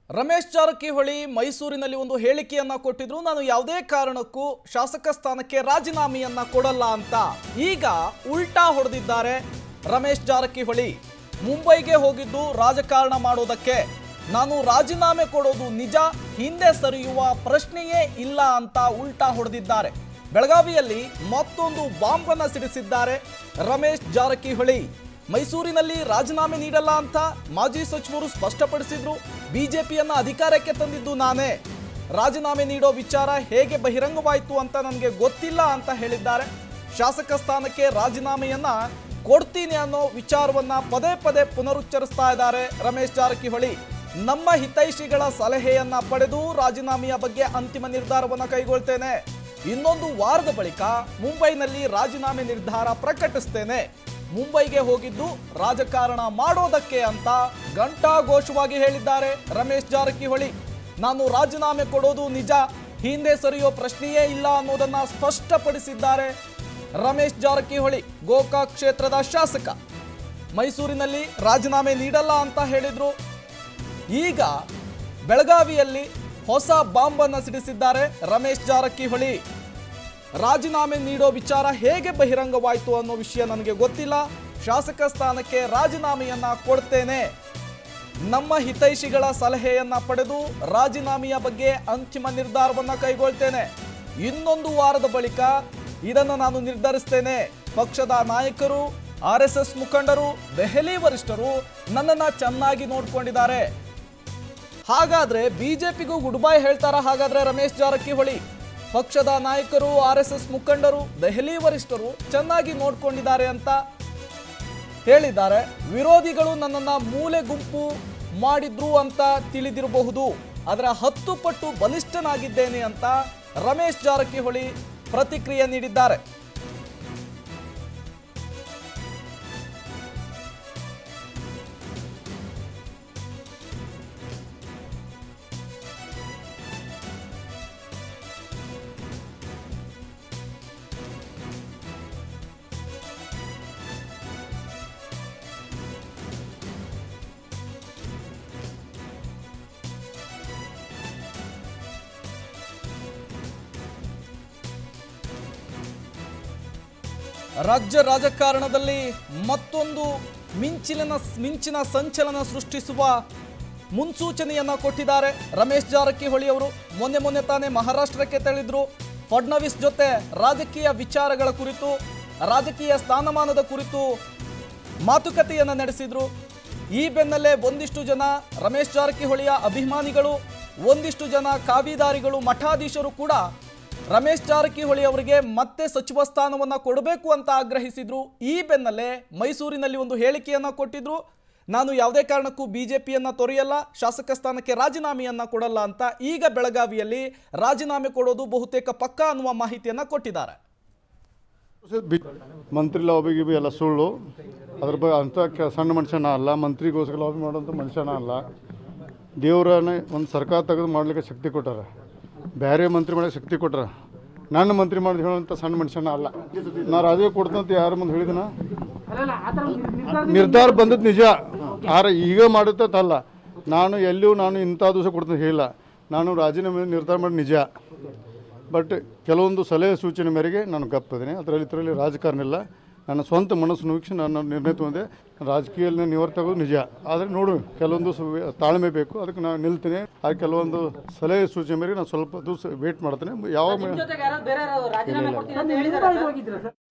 ರಮೇಶ್ ಜಾರಕಿಹೊಳಿ ಮೈಸೂರಿನಲ್ಲಿ ಒಂದು ಹೇಳಿಕೆಯನ್ನ ಕೊಟ್ಟಿದ್ರು ನಾನು ಯಾವುದೇ ಕಾರಣಕ್ಕೂ ಶಾಸಕ ಸ್ಥಾನಕ್ಕೆ ರಾಜೀನಾಮೆಯನ್ನ ಕೊಡಲ್ಲ ಅಂತ ಈಗ ಉಲ್ಟಾ ಹೊಡೆದಿದ್ದಾರೆ ರಮೇಶ್ ಜಾರಕಿಹೊಳಿ ಮುಂಬೈಗೆ ಹೋಗಿದ್ದು ರಾಜಕಾರಣ ಮಾಡೋದಕ್ಕೆ ನಾನು ರಾಜೀನಾಮೆ ಕೊಡೋದು ನಿಜ ಹಿಂದೆ ಸರಿಯುವ ಪ್ರಶ್ನೆಯೇ ಇಲ್ಲ ಅಂತ ಉಲ್ಟಾ ಹೊಡೆದಿದ್ದಾರೆ ಬೆಳಗಾವಿಯಲ್ಲಿ ಮತ್ತೊಂದು ಬಾಂಬನ್ನ ಸಿಡಿಸಿದ್ದಾರೆ ರಮೇಶ್ ಜಾರಕಿಹೊಳಿ ಮೈಸೂರಿನಲ್ಲಿ ರಾಜೀನಾಮೆ ನೀಡಲ್ಲ ಅಂತ ಮಾಜಿ ಸಚಿವರು ಸ್ಪಷ್ಟಪಡಿಸಿದ್ರು ಬಿಜೆಪಿಯನ್ನ ಅಧಿಕಾರಕ್ಕೆ ತಂದಿದ್ದು ನಾನೇ ರಾಜೀನಾಮೆ ನೀಡೋ ವಿಚಾರ ಹೇಗೆ ಬಹಿರಂಗವಾಯಿತು ಅಂತ ನನಗೆ ಗೊತ್ತಿಲ್ಲ ಅಂತ ಹೇಳಿದ್ದಾರೆ ಶಾಸಕ ಸ್ಥಾನಕ್ಕೆ ರಾಜೀನಾಮೆಯನ್ನ ಕೊಡ್ತೀನಿ ಅನ್ನೋ ವಿಚಾರವನ್ನ ಪದೇ ಪದೇ ಪುನರುಚ್ಚರಿಸ್ತಾ ಇದ್ದಾರೆ ರಮೇಶ್ ಜಾರಕಿಹೊಳಿ ನಮ್ಮ ಹಿತೈಷಿಗಳ ಸಲಹೆಯನ್ನ ಪಡೆದು ರಾಜೀನಾಮೆಯ ಬಗ್ಗೆ ಅಂತಿಮ ನಿರ್ಧಾರವನ್ನ ಕೈಗೊಳ್ತೇನೆ ಇನ್ನೊಂದು ವಾರದ ಬಳಿಕ ಮುಂಬೈನಲ್ಲಿ ರಾಜೀನಾಮೆ ನಿರ್ಧಾರ ಪ್ರಕಟಿಸ್ತೇನೆ ಮುಂಬೈಗೆ ಹೋಗಿದ್ದು ರಾಜಕಾರಣ ಮಾಡೋದಕ್ಕೆ ಅಂತ ಘಂಟಾಘೋಷವಾಗಿ ಹೇಳಿದ್ದಾರೆ ರಮೇಶ್ ಜಾರಕಿಹೊಳಿ ನಾನು ರಾಜೀನಾಮೆ ಕೊಡೋದು ನಿಜ ಹಿಂದೆ ಸರಿಯೋ ಪ್ರಶ್ನೆಯೇ ಇಲ್ಲ ಅನ್ನೋದನ್ನ ಸ್ಪಷ್ಟಪಡಿಸಿದ್ದಾರೆ ರಮೇಶ್ ಜಾರಕಿಹೊಳಿ ಗೋಕಾಕ್ ಕ್ಷೇತ್ರದ ಶಾಸಕ ಮೈಸೂರಿನಲ್ಲಿ ರಾಜೀನಾಮೆ ನೀಡಲ್ಲ ಅಂತ ಹೇಳಿದ್ರು ಈಗ ಬೆಳಗಾವಿಯಲ್ಲಿ ಹೊಸ ಬಾಂಬನ್ನು ಸಿಡಿಸಿದ್ದಾರೆ ರಮೇಶ್ ಜಾರಕಿಹೊಳಿ ರಾಜೀನಾಮೆ ನೀಡೋ ವಿಚಾರ ಹೇಗೆ ಬಹಿರಂಗವಾಯಿತು ಅನ್ನೋ ವಿಷಯ ನನಗೆ ಗೊತ್ತಿಲ್ಲ ಶಾಸಕ ಸ್ಥಾನಕ್ಕೆ ರಾಜೀನಾಮೆಯನ್ನ ಕೊಡ್ತೇನೆ ನಮ್ಮ ಹಿತೈಷಿಗಳ ಸಲಹೆಯನ್ನ ಪಡೆದು ರಾಜೀನಾಮೆಯ ಬಗ್ಗೆ ಅಂತಿಮ ನಿರ್ಧಾರವನ್ನ ಕೈಗೊಳ್ತೇನೆ ಇನ್ನೊಂದು ವಾರದ ಬಳಿಕ ಇದನ್ನು ನಾನು ನಿರ್ಧರಿಸ್ತೇನೆ ಪಕ್ಷದ ನಾಯಕರು ಆರ್ ಎಸ್ ಎಸ್ ಮುಖಂಡರು ದೆಹಲಿ ವರಿಷ್ಠರು ನನ್ನನ್ನು ಚೆನ್ನಾಗಿ ನೋಡ್ಕೊಂಡಿದ್ದಾರೆ ಹಾಗಾದ್ರೆ ಬಿಜೆಪಿಗೂ ಗುಡ್ ಬೈ ಹೇಳ್ತಾರ ಹಾಗಾದ್ರೆ ರಮೇಶ್ ಜಾರಕಿಹೊಳಿ ಪಕ್ಷದ ನಾಯಕರು ಆರ್ ಎಸ್ ಎಸ್ ಮುಖಂಡರು ದೆಹಲಿ ವರಿಷ್ಠರು ಚೆನ್ನಾಗಿ ನೋಡ್ಕೊಂಡಿದ್ದಾರೆ ಅಂತ ಹೇಳಿದ್ದಾರೆ ವಿರೋಧಿಗಳು ನನ್ನನ್ನ ಮೂಲೆ ಗುಂಪು ಮಾಡಿದ್ರು ಅಂತ ತಿಳಿದಿರಬಹುದು ಅದರ ಹತ್ತು ಪಟ್ಟು ಬಲಿಷ್ಠನಾಗಿದ್ದೇನೆ ಅಂತ ರಮೇಶ್ ಜಾರಕಿಹೊಳಿ ಪ್ರತಿಕ್ರಿಯೆ ನೀಡಿದ್ದಾರೆ ರಾಜ್ಯ ರಾಜಕಾರಣದಲ್ಲಿ ಮತ್ತೊಂದು ಮಿಂಚಿನ ಮಿಂಚಿನ ಸಂಚಲನ ಸೃಷ್ಟಿಸುವ ಮುನ್ಸೂಚನೆಯನ್ನ ಕೊಟ್ಟಿದ್ದಾರೆ ರಮೇಶ್ ಜಾರಕಿಹೊಳಿ ಅವರು ಮೊನ್ನೆ ಮೊನ್ನೆ ತಾನೇ ಮಹಾರಾಷ್ಟ್ರಕ್ಕೆ ತೆರಳಿದ್ರು ಫಡ್ನವೀಸ್ ಜೊತೆ ರಾಜಕೀಯ ವಿಚಾರಗಳ ಕುರಿತು ರಾಜಕೀಯ ಸ್ಥಾನಮಾನದ ಕುರಿತು ಮಾತುಕತೆಯನ್ನು ನಡೆಸಿದ್ರು ಈ ಬೆನ್ನಲ್ಲೇ ಒಂದಿಷ್ಟು ಜನ ರಮೇಶ್ ಜಾರಕಿಹೊಳಿಯ ಅಭಿಮಾನಿಗಳು ಒಂದಿಷ್ಟು ಜನ ಕಾವಿದಾರಿಗಳು ಮಠಾಧೀಶರು ಕೂಡ ರಮೇಶ್ ಜಾರಕಿಹೊಳಿ ಅವರಿಗೆ ಮತ್ತೆ ಸಚಿವ ಸ್ಥಾನವನ್ನ ಕೊಡಬೇಕು ಅಂತ ಆಗ್ರಹಿಸಿದ್ರು ಈ ಬೆನ್ನಲ್ಲೇ ಮೈಸೂರಿನಲ್ಲಿ ಒಂದು ಹೇಳಿಕೆಯನ್ನ ಕೊಟ್ಟಿದ್ರು ನಾನು ಯಾವುದೇ ಕಾರಣಕ್ಕೂ ಬಿಜೆಪಿಯನ್ನ ತೊರೆಯಲ್ಲ ಶಾಸಕ ಸ್ಥಾನಕ್ಕೆ ರಾಜೀನಾಮೆಯನ್ನ ಕೊಡಲ್ಲ ಅಂತ ಈಗ ಬೆಳಗಾವಿಯಲ್ಲಿ ರಾಜೀನಾಮೆ ಕೊಡೋದು ಬಹುತೇಕ ಪಕ್ಕಾ ಅನ್ನುವ ಮಾಹಿತಿಯನ್ನ ಕೊಟ್ಟಿದ್ದಾರೆ ಬಿ ಮಂತ್ರಿ ಲಾಬಿ ಗಿಬಿ ಎಲ್ಲ ಸುಳ್ಳು ಅದ್ರ ಬಗ್ಗೆ ಅಂಥ ಕೆ- ಸಣ್ಣ ಮನುಷ್ಯನ ಅಲ್ಲ ಮಂತ್ರಿಗೋಸ್ಕರ ಲಾಬಿ ಮಾಡೋಂಥ ಮನುಷ್ಯನ ಅಲ್ಲ ದೇವ್ರನ್ನ ಒಂದು ಸರ್ಕಾರ ತೆಗೆದು ಮಾಡ್ಲಿಕ್ಕೆ ಶಕ್ತಿ ಕೊಟ್ಟಾರ ಬೇರೆ ಮಂತ್ರಿ ಮಾಡೋಕ್ಕೆ ಶಕ್ತಿ ಕೊಟ್ಟಾರ ನನ್ನ ಮಂತ್ರಿ ಮಾಡಿದ ಹೇಳೋಂಥ ಸಣ್ಣ ಮನುಷ್ಯನ ಅಲ್ಲ ನಾ ರಾಜೀವ್ ಕೊಡ್ತಂತ ಯಾರ ಮುಂದೆ ಹೇಳಿದನ ನಿರ್ಧಾರ ಬಂದದ್ದು ನಿಜ ಆದ್ರೆ ಈಗ ಮಾಡುತ್ತಲ್ಲ ನಾನು ಎಲ್ಲಿಯೂ ನಾನು ಇಂಥ ದಿವಸ ಕೊಡ್ತೀನಿ ಹೇಳಿಲ್ಲ ನಾನು ರಾಜೀನಾಮೆ ನಿರ್ಧಾರ ಮಾಡಿ ನಿಜ ಬಟ್ ಕೆಲವೊಂದು ಸಲಹೆ ಸೂಚನೆ ಮೇರೆಗೆ ನಾನು ಗಪ್ಪಿದ್ದೀನಿ ಅದರಲ್ಲಿ ಇದರಲ್ಲಿ ರಾಜಕಾರಣ ಇಲ್ಲ ನನ್ನ ಸ್ವಂತ ಮನಸ್ಸು ವೀಕ್ಷೆ ನಾನು ನಿರ್ಣಯ ತೊಗೊಂಡೆ ರಾಜಕೀಯದಲ್ಲಿ ನಿವರ್ತ ಆಗೋದು ನಿಜ ಆದರೆ ನೋಡು ಕೆಲವೊಂದು ಸು- ತಾಳ್ಮೆ ಬೇಕು ಅದಕ್ಕೆ ನಾನು ನಿಲ್ತೀನಿ ಆ ಕೆಲವೊಂದು ಸಲಹೆ ಸೂಚನೆ ಮೇರೆಗೆ ನಾನು ಸ್ವಲ್ಪ ದಿವಸ ವೇಟ್ ಮಾಡ್ತೀನಿ ಯಾವ ಜೊತೆಗೆ ಯಾರಾದ್ರು ಬೇರೆ ಯಾರಾದ್ರು ರಾಜೀನಾಮೆ ಕೊಡ್ತೀನಿ ಅಂತ ಹೇಳಿದಾರೆ ಸರ್?